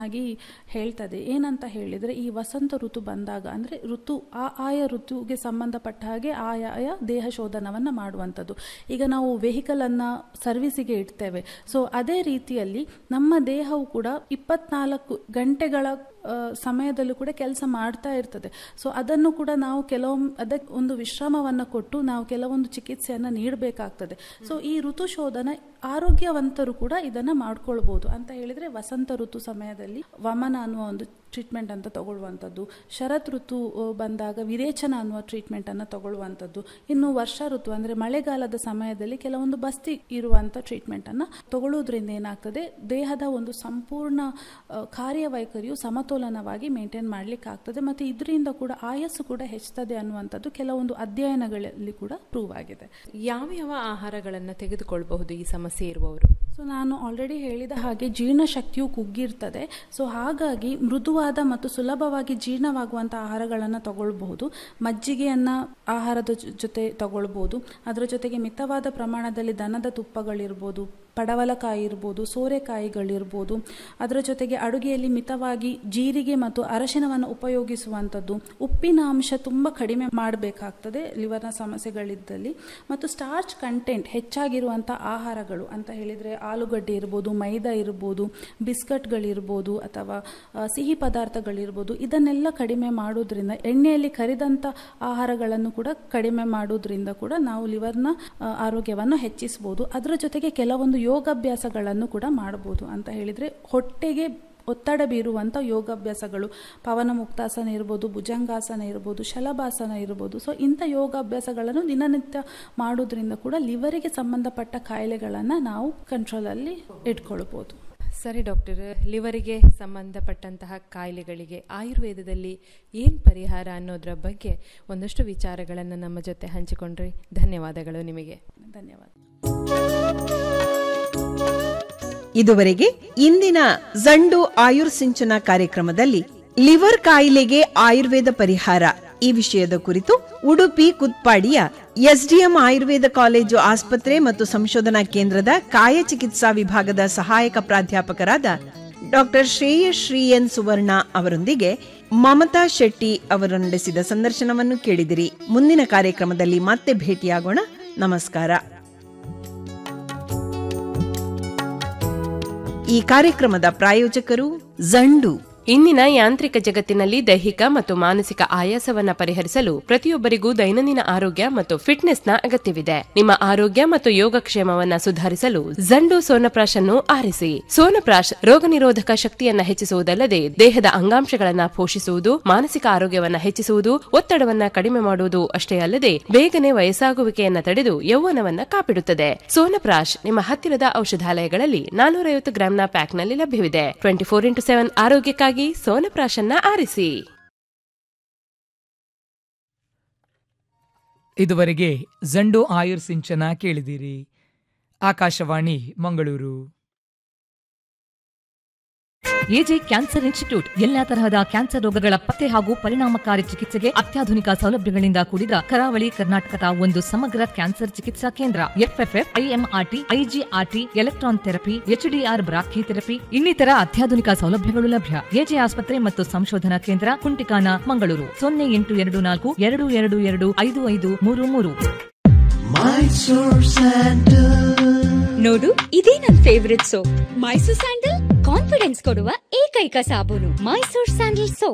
ಆಗಿ ಹೇಳ್ತದೆ ಏನಂತ ಹೇಳಿದರೆ ಈ ವಸಂತ ಋತು ಬಂದಾಗ ಅಂದರೆ ಋತು ಆ ಆಯಾ ಋತುಗೆ ಸಂಬಂಧಪಟ್ಟ ಹಾಗೆ ಆಯಾಯ ದೇಹ ಶೋಧನವನ್ನು ಮಾಡುವಂಥದ್ದು ಈಗ ನಾವು ವೆಹಿಕಲನ್ನು ಸರ್ವಿಸಿಗೆ ಇಡ್ತೇವೆ ಸೊ ಅದೇ ರೀತಿಯಲ್ಲಿ ನಮ್ಮ ದೇಹವು ಕೂಡ ಇಪ್ಪತ್ನಾಲ್ಕು ಗಂಟೆಗಳ ಆ, ಸಮಯದಲ್ಲೂ ಕೂಡ ಕೆಲಸ ಮಾಡ್ತಾ ಇರ್ತದೆ ಸೊ ಅದನ್ನು ಕೂಡ ನಾವು ಕೆಲವೊಮ್ಮೆ ಅದಕ್ಕೆ ಒಂದು ವಿಶ್ರಾಮವನ್ನು ಕೊಟ್ಟು ನಾವು ಕೆಲವೊಂದು ಚಿಕಿತ್ಸೆಯನ್ನು ನೀಡಬೇಕಾಗ್ತದೆ ಸೊ ಈ ಋತು ಶೋಧನ ಆರೋಗ್ಯವಂತರು ಕೂಡ ಇದನ್ನು ಮಾಡ್ಕೊಳ್ಬೋದು ಅಂತ ಹೇಳಿದರೆ ವಸಂತ ಋತು ಸಮಯದಲ್ಲಿ ವಮನ ಅನ್ನುವ ಒಂದು ಟ್ರೀಟ್ಮೆಂಟ್ ಅಂತ ತಗೊಳ್ಳುವಂಥದ್ದು ಶರತ್ ಋತು ಆ, ಬಂದಾಗ ವಿರೇಚನ ಅನ್ನುವ ಟ್ರೀಟ್ಮೆಂಟನ್ನು ತಗೊಳ್ಳುವಂಥದ್ದು ಇನ್ನು ವರ್ಷ ಋತು ಅಂದರೆ ಮಳೆಗಾಲದ ಸಮಯದಲ್ಲಿ ಕೆಲವೊಂದು ಬಸ್ತಿ ಇರುವಂಥ ಟ್ರೀಟ್ಮೆಂಟನ್ನು ತಗೊಳ್ಳೋದ್ರಿಂದ ಏನಾಗ್ತದೆ ದೇಹದ ಒಂದು ಸಂಪೂರ್ಣ ಆ, ಕಾರ್ಯವೈಖರಿಯು ಸಮತೋಲನವಾಗಿ ಮೇಂಟೈನ್ ಮಾಡಲಿಕ್ಕೆ ಆಗ್ತದೆ ಮತ್ತು ಇದರಿಂದ ಕೂಡ ಆಯಸ್ಸು ಕೂಡ ಹೆಚ್ಚುತ್ತದೆ ಅನ್ನುವಂಥದ್ದು ಕೆಲವೊಂದು ಅಧ್ಯಯನಗಳಲ್ಲಿ ಕೂಡ ಪ್ರೂವ್ ಆಗಿದೆ ಯಾವ ಯಾವ ಆಹಾರಗಳನ್ನು ತೆಗೆದುಕೊಳ್ಬಹುದು ಈ ಸಮಸ್ಯೆ ಇರುವವರು ಸೊ ನಾನು ಆಲ್ರೆಡಿ ಹೇಳಿದ ಹಾಗೆ ಜೀರ್ಣಶಕ್ತಿಯು ಕುಗ್ಗಿರ್ತದೆ ಸೊ ಹಾಗಾಗಿ ಮೃದುವಾದ ಮತ್ತು ಸುಲಭವಾಗಿ ಜೀರ್ಣವಾಗುವಂಥ ಆಹಾರಗಳನ್ನು ತಗೊಳ್ಬಹುದು ಮಜ್ಜಿಗೆಯನ್ನು ಆಹಾರದ ಜೊ- ಜೊತೆ ತಗೊಳ್ಬೋದು ಅದರ ಜೊತೆಗೆ ಮಿತವಾದ ಪ್ರಮಾಣದಲ್ಲಿ ದನದ ತುಪ್ಪಗಳಿರ್ಬೋದು ಪಡವಲಕಾಯಿ ಇರ್ಬೋದು ಸೋರೆಕಾಯಿಗಳಿರ್ಬೋದು ಅದರ ಜೊತೆಗೆ ಅಡುಗೆಯಲ್ಲಿ ಮಿತವಾಗಿ ಜೀರಿಗೆ ಮತ್ತು ಅರಶಿನವನ್ನು ಉಪಯೋಗಿಸುವಂಥದ್ದು ಉಪ್ಪಿನ ಅಂಶ ತುಂಬ ಕಡಿಮೆ ಮಾಡಬೇಕಾಗ್ತದೆ ಲಿವರ್ನ ಸಮಸ್ಯೆಗಳಿದ್ದಲ್ಲಿ ಮತ್ತು ಸ್ಟಾರ್ಚ್ ಕಂಟೆಂಟ್ ಹೆಚ್ಚಾಗಿರುವಂಥ ಆಹಾರಗಳು ಅಂತ ಹೇಳಿದರೆ ಆಲೂಗಡ್ಡೆ ಇರ್ಬೋದು ಮೈದಾ ಇರ್ಬೋದು ಬಿಸ್ಕಟ್ಗಳಿರ್ಬೋದು ಅಥವಾ ಆ, ಸಿಹಿ ಪದಾರ್ಥಗಳಿರ್ಬೋದು ಇದನ್ನೆಲ್ಲ ಕಡಿಮೆ ಮಾಡೋದ್ರಿಂದ ಎಣ್ಣೆಯಲ್ಲಿ ಕರಿದಂಥ ಆಹಾರಗಳನ್ನು ಕೂಡ ಕಡಿಮೆ ಮಾಡೋದ್ರಿಂದ ಕೂಡ ನಾವು ಲಿವರ್ನ ಆ, ಆರೋಗ್ಯವನ್ನು ಹೆಚ್ಚಿಸ್ಬೋದು ಅದರ ಜೊತೆಗೆ ಕೆಲವೊಂದು ಯೋಗಾಭ್ಯಾಸಗಳನ್ನು ಕೂಡ ಮಾಡ್ಬೋದು ಅಂತ ಹೇಳಿದರೆ ಹೊಟ್ಟೆಗೆ ಒತ್ತಡ ಬೀರುವಂಥ ಯೋಗಾಭ್ಯಾಸಗಳು ಪವನ ಮುಕ್ತಾಸನ ಇರ್ಬೋದು ಭುಜಂಗಾಸನ ಇರ್ಬೋದು ಶಲಭಾಸನ ಇರ್ಬೋದು ಸೊ ಇಂಥ ಯೋಗಾಭ್ಯಾಸಗಳನ್ನು ದಿನನಿತ್ಯ ಮಾಡೋದ್ರಿಂದ ಕೂಡ ಲಿವರಿಗೆ ಸಂಬಂಧಪಟ್ಟ ಕಾಯಿಲೆಗಳನ್ನು ನಾವು ಕಂಟ್ರೋಲಲ್ಲಿ ಇಟ್ಕೊಳ್ಬೋದು ಸರಿ ಡಾಕ್ಟರ್ ಲಿವರಿಗೆ ಸಂಬಂಧಪಟ್ಟಂತಹ ಕಾಯಿಲೆಗಳಿಗೆ ಆಯುರ್ವೇದದಲ್ಲಿ ಏನು ಪರಿಹಾರ ಅನ್ನೋದ್ರ ಬಗ್ಗೆ ಒಂದಷ್ಟು ವಿಚಾರಗಳನ್ನು ನಮ್ಮ ಜೊತೆ ಹಂಚಿಕೊಂಡ್ರಿ ಧನ್ಯವಾದಗಳು ನಿಮಗೆ ಧನ್ಯವಾದ ಇದುವರೆಗೆ ಇಂದಿನ ಜಂಡು ಆಯುರ್ ಸಿಂಚನ ಕಾರ್ಯಕ್ರಮದಲ್ಲಿ ಲಿವರ್ ಕಾಯಿಲೆಗೆ ಆಯುರ್ವೇದ ಪರಿಹಾರ ಈ ವಿಷಯದ ಕುರಿತು ಉಡುಪಿ ಕುತ್ಪಾಡಿಯ ಎಸ್ಡಿಎಂ ಆಯುರ್ವೇದ ಕಾಲೇಜು ಆಸ್ಪತ್ರೆ ಮತ್ತು ಸಂಶೋಧನಾ ಕೇಂದ್ರದ ಕಾಯ ಚಿಕಿತ್ಸಾ ವಿಭಾಗದ ಸಹಾಯಕ ಪ್ರಾಧ್ಯಾಪಕರಾದ ಡಾಕ್ಟರ್ ಶ್ರೇಯಸ್ ಶ್ರೀ ಎನ್ ಸುವರ್ಣ ಅವರೊಂದಿಗೆ ಮಮತಾ ಶೆಟ್ಟಿ ಅವರು ನಡೆಸಿದ ಸಂದರ್ಶನವನ್ನು ಕೇಳಿದಿರಿ ಮುಂದಿನ ಕಾರ್ಯಕ್ರಮದಲ್ಲಿ ಮತ್ತೆ ಭೇಟಿಯಾಗೋಣ ನಮಸ್ಕಾರ ಈ ಕಾರ್ಯಕ್ರಮದ ಪ್ರಾಯೋಜಕರು ಜಂಡು ಇಂದಿನ ಯಾಂತ್ರಿಕ ಜಗತ್ತಿನಲ್ಲಿ ದೈಹಿಕ ಮತ್ತು ಮಾನಸಿಕ ಆಯಾಸವನ್ನ ಪರಿಹರಿಸಲು ಪ್ರತಿಯೊಬ್ಬರಿಗೂ ದೈನಂದಿನ ಆರೋಗ್ಯ ಮತ್ತು ಫಿಟ್ನೆಸ್ನ ಅಗತ್ಯವಿದೆ ನಿಮ್ಮ ಆರೋಗ್ಯ ಮತ್ತು ಯೋಗಕ್ಷೇಮವನ್ನ ಸುಧಾರಿಸಲು ಜಂಡು ಸೋನಪ್ರಾಶ್ ಅನ್ನು ಆರಿಸಿ ಸೋನಪ್ರಾಶ್ ರೋಗ ನಿರೋಧಕ ಶಕ್ತಿಯನ್ನ ಹೆಚ್ಚಿಸುವುದಲ್ಲದೆ ದೇಹದ ಅಂಗಾಂಶಗಳನ್ನ ಪೋಷಿಸುವುದು ಮಾನಸಿಕ ಆರೋಗ್ಯವನ್ನ ಹೆಚ್ಚಿಸುವುದು ಒತ್ತಡವನ್ನ ಕಡಿಮೆ ಮಾಡುವುದು ಅಷ್ಟೇ ಅಲ್ಲದೆ ಬೇಗನೆ ವಯಸ್ಸಾಗುವಿಕೆಯನ್ನ ತಡೆದು ಯೌವನವನ್ನ ಕಾಪಿಡುತ್ತದೆ ಸೋನಪ್ರಾಶ್ ನಿಮ್ಮ ಹತ್ತಿರದ ಔಷಧಾಲಯಗಳಲ್ಲಿ ನಾನೂರೈವತ್ತು ಗ್ರಾಂನ ಪ್ಯಾಕ್ನಲ್ಲಿ ಲಭ್ಯವಿದೆ ಟ್ವೆಂಟಿ ಫೋರ್ ಇಂಟು ಸೆವೆನ್ ಆರೋಗ್ಯಕ್ಕಾಗಿ ಸೋನಪ್ರಾಶನ್ನ ಆರಿಸಿ ಇದುವರೆಗೆ ಜಂಡು ಆಯುರ್ ಸಿಂಚನ ಕೇಳಿದಿರಿ Akashvani Mangaluru AJ cancer institute ಎಲ್ಲಾ ತರಹದ ಕ್ಯಾನ್ಸರ್ ರೋಗಗಳ ಪತ್ತೆ ಹಾಗೂ ಪರಿಣಾಮಕಾರಿ ಚಿಕಿತ್ಸೆಗೆ ಅತ್ಯಾಧುನಿಕ ಸೌಲಭ್ಯಗಳಿಂದ ಕೂಡಿದ ಕರಾವಳಿ ಕರ್ನಾಟಕದ ಒಂದು ಸಮಗ್ರ ಕ್ಯಾನ್ಸರ್ ಚಿಕಿತ್ಸಾ ಕೇಂದ್ರ FFF IMRT IGRT electron therapy HDR brachytherapy ಇನ್ನಿತರ ಅತ್ಯಾಧುನಿಕ ಸೌಲಭ್ಯಗಳು ಲಭ್ಯ ಎಜೆ ಆಸ್ಪತ್ರೆ ಮತ್ತು ಸಂಶೋಧನಾ ಕೇಂದ್ರ ಕುಂಟಿಕಾನ ಮಂಗಳೂರು ಸೊನ್ನೆ ಎಂಟು ಎರಡು ನಾಲ್ಕು ಎರಡು ಎರಡು ಎರಡು ಐದು ಐದು ಮೂರು ಮೂರು ನೋಡು ಇದೇ ನನ್ favourite soap Mysore sandal confidence ಕೊಡುವ ಏಕೈಕ ಸಾಬೂನು ಮೈಸೂರ್ ಸ್ಯಾಂಡಲ್ ಸೋಪ್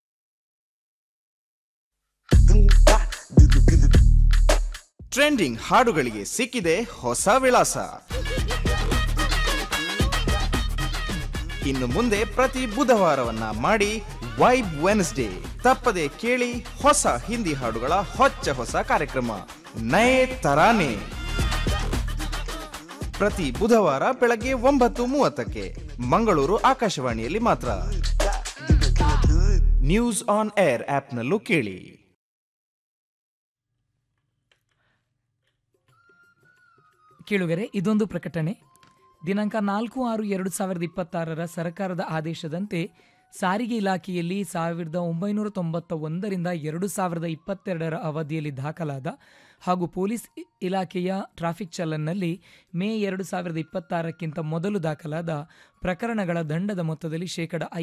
ಟ್ರೆಂಡಿಂಗ್ ಹಾಡುಗಳಿಗೆ ಸಿಕ್ಕಿದೆ ಹೊಸ ವಿಳಾಸ ಇನ್ನು ಮುಂದೆ ಪ್ರತಿ ಬುಧವಾರವನ್ನ ಮಾಡಿ ವೈಬ್ ವೆನ್ಸ್ಡೇ ತಪ್ಪದೆ ಕೇಳಿ ಹೊಸ ಹಿಂದಿ ಹಾಡುಗಳ ಹೊಚ್ಚ ಹೊಸ ಕಾರ್ಯಕ್ರಮ ನಯೇ ತರಾನೆ ಪ್ರತಿ ಬುಧವಾರ ಬೆಳಗ್ಗೆ ಒಂಬತ್ತು ಮೂವತ್ತಕ್ಕೆ ಮಂಗಳೂರು ಆಕಾಶವಾಣಿಯಲ್ಲಿ ಮಾತ್ರ ನ್ಯೂಸ್ ಆನ್ ಏರ್ ಆಪ್ನಲ್ಲೂ ಕೇಳಿ ಕೇಳುಗರೆ ಇದೊಂದು ಪ್ರಕಟಣೆ ದಿನಾಂಕ ನಾಲ್ಕು ಆರು ಎರಡು ಸಾವಿರದ ಇಪ್ಪತ್ತಾರರ ಸರ್ಕಾರದ ಆದೇಶದಂತೆ ಸಾರಿಗೆ ಇಲಾಖೆಯಲ್ಲಿ ಸಾವಿರದ ಒಂಬೈನೂರ ತೊಂಬತ್ತ ಒಂದರಿಂದ ಎರಡು ಸಾವಿರದ ಇಪ್ಪತ್ತೆರಡರ ಅವಧಿಯಲ್ಲಿ ದಾಖಲಾದ ಹಾಗೂ ಪೊಲೀಸ್ ಇ- ಇಲಾಖೆಯ ಟ್ರಾಫಿಕ್ ಚಲನ್ನಲ್ಲಿ ಮೇ ಎರಡು ಸಾವಿರದ ಇಪ್ಪತ್ತಾರಕ್ಕಿಂತ ಮೊದಲು ದಾಖಲಾದ ಪ್ರಕರಣಗಳ ದಂಡದ ಮೊತ್ತದಲ್ಲಿ ಶೇಕಡ